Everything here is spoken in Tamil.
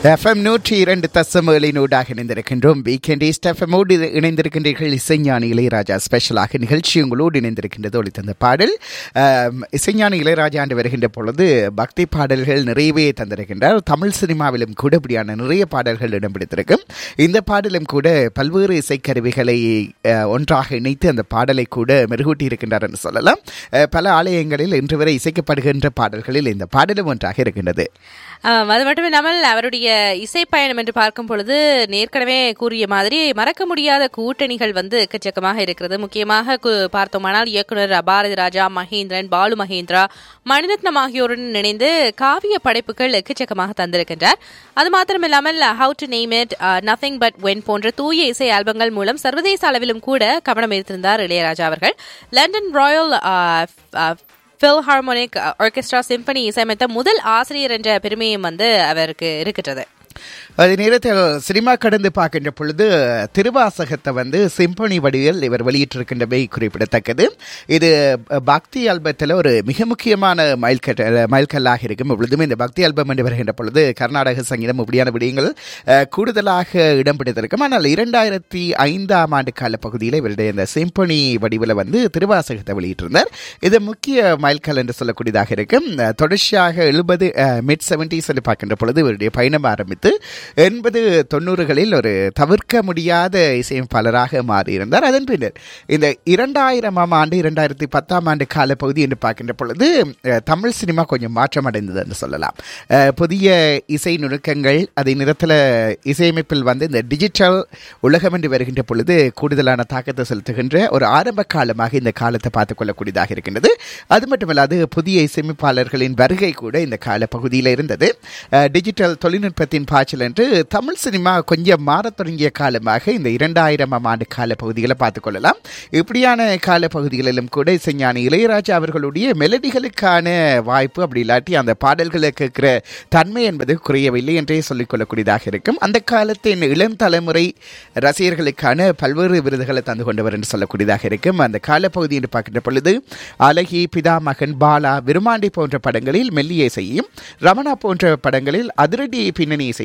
எஃப்எம் நூற்றி இரண்டு தசமகளினூடாக இணைந்திருக்கின்றோம் வீக்கெண்ட் ஈஸ்ட் எஃப்எம்மோடு இணைந்திருக்கின்றீர்கள் இசைஞானி இளையராஜா ஸ்பெஷலாக நிகழ்ச்சி உங்களோடு இணைந்திருக்கின்றது ஒளி தந்த பாடல் ஆம், இசைஞானி இளையராஜா ஆண்டு வருகின்ற பொழுது பக்தி பாடல்கள் நிறையவே தந்திருக்கின்றார் தமிழ் சினிமாவிலும் கூட இப்படியான நிறைய பாடல்கள் இடம் பிடித்திருக்கும் இந்த பாடலும் கூட பல்வேறு இசைக்கருவிகளை அஹ், ஒன்றாக இணைத்து அந்த பாடலை கூட மெருகூட்டி இருக்கின்றார் என்று சொல்லலாம் அஹ், பல ஆலயங்களில் இன்று வரை இசைக்கப்படுகின்ற பாடல்களில் இந்த பாடலும் ஒன்றாக இருக்கின்றது ஆம், அது மட்டும் இல்லாமல் அவருடைய இசை பயணம் என்று பார்க்கும் பொழுது ஏற்கனவே கூறிய மாதிரி மறக்க முடியாத கூட்டணிகள் வந்து எக்கச்சக்கமாக இருக்கிறது முக்கியமாக கு- பார்த்தோமானால் இயக்குனர் பாரதி ராஜா மகேந்திரன் பாலு மகேந்திரா மணிரத்னம் ஆகியோருடன் இணைந்து காவிய படைப்புகள் எக்கச்சக்கமாக தந்திருக்கின்றார் அது மாத்திரமில்லாமல் how to name it nothing but wind போன்ற தூய இசை ஆல்பங்கள் மூலம் சர்வதேச அளவிலும் கூட கவனம் ஈர்த்திருந்தார் இளையராஜா அவர்கள் London royal philharmonic orchestra symphony இசையமைத்த முதல் ஆசிரியர் என்ற பெருமையும் வந்து அவருக்கு இருக்கின்றது அதே நேரத்தில் சினிமா கடந்து பார்க்கின்ற பொழுது திருவாசகத்தை வந்து சிம்பனி வடிவில் இவர் வெளியிட்டிருக்கின்றவை குறிப்பிடத்தக்கது இது பக்தி ஆல்பத்தில் ஒரு மிக முக்கியமான மைல்கட்ட மைல்கல்லாக இருக்கும் இப்பொழுதும் இந்த பக்தி ஆல்பம் என்று வருகின்ற பொழுது கர்நாடக சங்கீதம் இப்படியான விடயங்கள் அஹ், கூடுதலாக இடம் பிடித்திருக்கும் ஆனால் இரண்டாயிரத்தி ஐந்தாம் ஆண்டு கால பகுதியில் இவருடைய இந்த சிம்பனி வடிவில் வந்து திருவாசகத்தை வெளியிட்டிருந்தார் இது முக்கிய மைல்கல் என்று சொல்லக்கூடியதாக இருக்கும் அஹ், தொடர்ச்சியாக எழுபது மிட் செவன்டிஸ் என்று பார்க்கின்ற பொழுது இவருடைய பயணம் ஆரம்பித்து எண்பது தொண்ணூறுகளில் ஒரு தவிர்க்க முடியாத இசையமைப்பாளராக மாறியிருந்தார் அதன் பின்னர் இந்த இரண்டாயிரமாம் ஆண்டு இரண்டாயிரத்தி பத்தாம் ஆண்டு காலப்பகுதி என்று பார்க்கின்ற பொழுது அஹ், தமிழ் சினிமா கொஞ்சம் மாற்றம் அடைந்தது என்று சொல்லலாம் அஹ், புதிய இசை நுணுக்கங்கள் அதே நேரத்தில் இசையமைப்பில் வந்து இந்த டிஜிட்டல் உலகம் என்று வருகின்ற பொழுது கூடுதலான தாக்கத்தை செலுத்துகின்ற ஒரு ஆரம்ப காலமாக இந்த காலத்தை பார்த்துக் கொள்ளக்கூடியதாக இருக்கின்றது அது மட்டுமல்லாது புதிய இசையமைப்பாளர்களின் வருகை கூட இந்த கால பகுதியில் இருந்தது அஹ், டிஜிட்டல் தொழில்நுட்பத்தின் பாய்ச்சல் என்று தமிழ் சினிமா கொஞ்சம் மாறத் தொடங்கிய காலமாக இந்த இரண்டாயிரமாம் ஆண்டு கால பகுதிகளை பார்த்துக் கொள்ளலாம் இப்படியான கால பகுதிகளிலும் கூட இசைஞானி இளையராஜா அவர்களுடைய மெலடிகளுக்கான வாய்ப்பு அப்படி இல்லாட்டி அந்த பாடல்களை கேட்கிற தன்மை என்பது குறையவில்லை என்றே சொல்லிக் கொள்ளக்கூடியதாக இருக்கும் அந்த காலத்தின் இளம் தலைமுறை ரசிகர்களுக்கான பல்வேறு விருதுகளை தந்து கொண்டவர் என்று சொல்லக்கூடியதாக இருக்கும் அந்த காலப்பகுதி என்று பார்க்கின்ற பொழுது அழகி பிதாமகன் பாலா விருமாண்டி போன்ற படங்களில் மெல்லிய இசையும் ரமணா போன்ற படங்களில் அதிரடி பின்னணி இசை